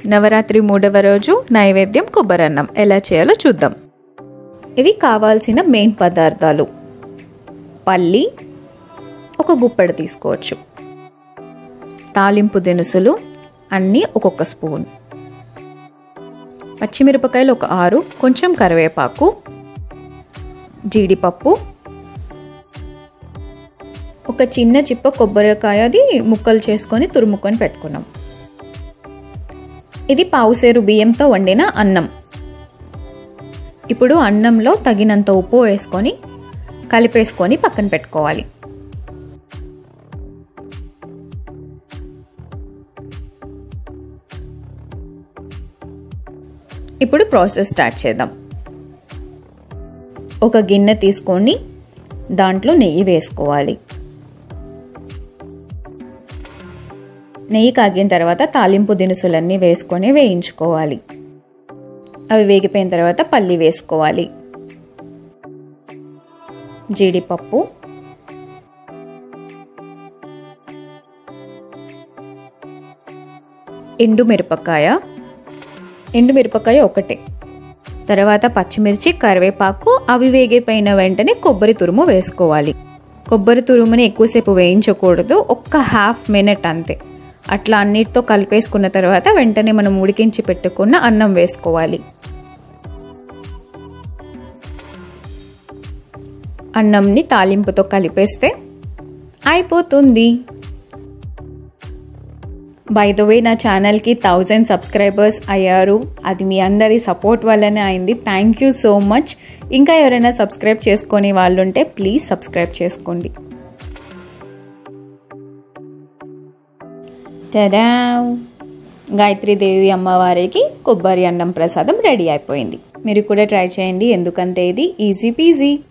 నవరాత్రి మూడవ రోజు నైవేద్యం కొబ్బరన్నం ఎలా చేయాలో చూద్దాం ఇవి కావాల్సిన మెయిన్ పదార్థాలు పల్లి ఒక గుప్పెడు తీసుకోవచ్చు తాలింపు దినుసులు అన్నీ ఒక్కొక్క స్పూన్ పచ్చిమిరపకాయలు ఒక ఆరు కొంచెం కరివేపాకు జీడిపప్పు ఒక చిన్న చిప్ప కొబ్బరికాయ అది ముక్కలు చేసుకొని తురుముకొని పెట్టుకున్నాం ఇది పావుసేరు బియ్యంతో వండిన అన్నం ఇప్పుడు అన్నంలో తగినంత ఉప్పు వేసుకొని కలిపేసుకొని పక్కన పెట్టుకోవాలి ఇప్పుడు ప్రాసెస్ స్టార్ట్ చేద్దాం ఒక గిన్నె తీసుకొని దాంట్లో నెయ్యి వేసుకోవాలి నెయ్యి కాగిన తర్వాత తాలింపు దినుసులన్నీ వేసుకొని వేయించుకోవాలి అవి వేగిపోయిన తర్వాత పల్లి వేసుకోవాలి జీడిపప్పు ఎండు మిరపకాయ ఎండు మిరపకాయ ఒకటే తర్వాత పచ్చిమిర్చి కరివేపాకు అవి వేగిపోయిన వెంటనే కొబ్బరి తురుము వేసుకోవాలి కొబ్బరి తురుముని ఎక్కువసేపు వేయించకూడదు ఒక్క హాఫ్ మినిట్ అంతే అట్లా అన్నిటితో కలిపేసుకున్న తర్వాత వెంటనే మనం ఉడికించి పెట్టుకున్న అన్నం వేసుకోవాలి అన్నంని తాలింపుతో కలిపేస్తే అయిపోతుంది బై ద వే నా ఛానల్కి థౌజండ్ సబ్స్క్రైబర్స్ అయ్యారు అది మీ అందరి సపోర్ట్ వల్లనే అయింది థ్యాంక్ యూ సో మచ్ ఇంకా ఎవరైనా సబ్స్క్రైబ్ చేసుకొని వాళ్ళు ఉంటే ప్లీజ్ సబ్స్క్రైబ్ చేసుకోండి టడా గాయత్రీదేవి అమ్మవారికి కొబ్బరి అన్నం ప్రసాదం రెడీ అయిపోయింది మీరు కూడా ట్రై చేయండి ఎందుకంటే ఇది ఈజీ పీజీ